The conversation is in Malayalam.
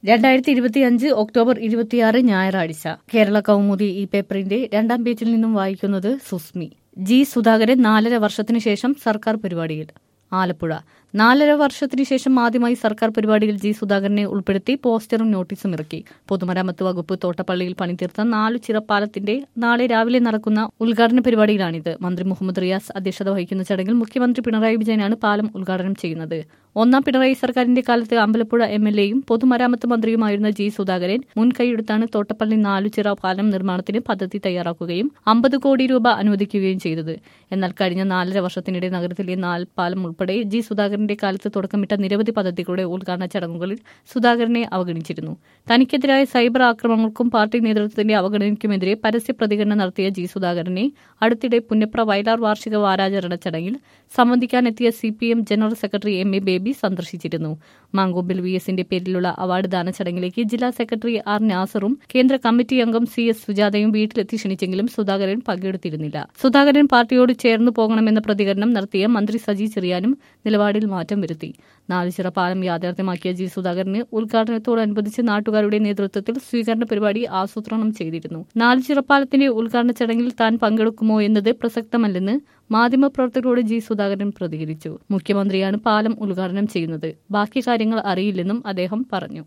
രണ്ടായിരത്തി ഇരുപത്തിയഞ്ച് ഒക്ടോബർ ഇരുപത്തിയാറ് ഞായറാഴ്ച കേരള കൗമുദി ഈ പേപ്പറിന്റെ രണ്ടാം പേജിൽ നിന്നും വായിക്കുന്നത് സുസ്മി ജി സുധാകരൻ നാലര വർഷത്തിനു ശേഷം സർക്കാർ പരിപാടിയിൽ ആലപ്പുഴ നാലര വർഷത്തിനു ശേഷം ആദ്യമായി സർക്കാർ പരിപാടിയിൽ ജി സുധാകരനെ ഉൾപ്പെടുത്തി പോസ്റ്ററും നോട്ടീസും ഇറക്കി പൊതുമരാമത്ത് വകുപ്പ് തോട്ടപ്പള്ളിയിൽ പണിതീർത്ത നാലു ചിറപ്പാലത്തിന്റെ നാളെ രാവിലെ നടക്കുന്ന ഉദ്ഘാടന പരിപാടിയിലാണിത് മന്ത്രി മുഹമ്മദ് റിയാസ് അധ്യക്ഷത വഹിക്കുന്ന ചടങ്ങിൽ മുഖ്യമന്ത്രി പിണറായി വിജയനാണ് പാലം ഉദ്ഘാടനം ചെയ്യുന്നത് ഒന്നാം പിണറായി സർക്കാരിന്റെ കാലത്ത് അമ്പലപ്പുഴ എം എൽ എയും പൊതുമരാമത്ത് മന്ത്രിയുമായിരുന്ന ജി സുധാകരൻ മുൻകൈയെടുത്താണ് തോട്ടപ്പള്ളി നാലുചിറ പാലം നിർമ്മാണത്തിന് പദ്ധതി തയ്യാറാക്കുകയും അമ്പത് കോടി രൂപ അനുവദിക്കുകയും ചെയ്തത് എന്നാൽ കഴിഞ്ഞ നാലര വർഷത്തിനിടെ നഗരത്തിലെ നാല് പാലം ഉൾപ്പെടെ ജി സുധാകരന്റെ കാലത്ത് തുടക്കമിട്ട നിരവധി പദ്ധതികളുടെ ഉദ്ഘാടന ചടങ്ങുകളിൽ സുധാകരനെ അവഗണിച്ചിരുന്നു തനിക്കെതിരായ സൈബർ ആക്രമണങ്ങൾക്കും പാർട്ടി നേതൃത്വത്തിന്റെ അവഗണനയ്ക്കുമെതിരെ പരസ്യ പ്രതികരണം നടത്തിയ ജി സുധാകരനെ അടുത്തിടെ പുന്നപ്ര വയലാർ വാർഷിക വാരാചരണ ചടങ്ങിൽ സംബന്ധിക്കാനെത്തിയ C P M general secretary M A Baby സന്ദർശിച്ചിരുന്നു മാങ്കൊമ്പിൽ വി എസിന്റെ പേരിലുള്ള അവാർഡ് ദാന ചടങ്ങിലേക്ക് ജില്ലാ സെക്രട്ടറി ആർ നാസറും കേന്ദ്ര കമ്മിറ്റി അംഗം സി എസ് സുജാതയും വീട്ടിലെത്തി ക്ഷണിച്ചെങ്കിലും സുധാകരൻ പങ്കെടുത്തിരുന്നില്ല സുധാകരൻ പാർട്ടിയോട് ചേർന്നു പോകണമെന്ന പ്രതികരണം നടത്തിയ മന്ത്രി സജി ചെറിയാനും നിലപാടിൽ മാറ്റം വരുത്തി നാലുചിറ പാലം യാഥാർത്ഥ്യമാക്കിയ ജി സുധാകരന് ഉദ്ഘാടനത്തോടനുബന്ധിച്ച് നാട്ടുകാരുടെ നേതൃത്വത്തിൽ സ്വീകരണ പരിപാടി ആസൂത്രണം ചെയ്തിരുന്നു നാലുചിറ പാലത്തിന്റെ ഉദ്ഘാടന ചടങ്ങിൽ താൻ പങ്കെടുക്കുമോ എന്നത് പ്രസക്തമല്ലെന്ന് മാധ്യമപ്രവർത്തകരോട് ജി സുധാകരൻ പ്രതികരിച്ചു മുഖ്യമന്ത്രിയാണ് പാലം ഉദ്ഘാടനം ചെയ്യുന്നത് ബാക്കി കാര്യങ്ങൾ അറിയില്ലെന്നും അദ്ദേഹം പറഞ്ഞു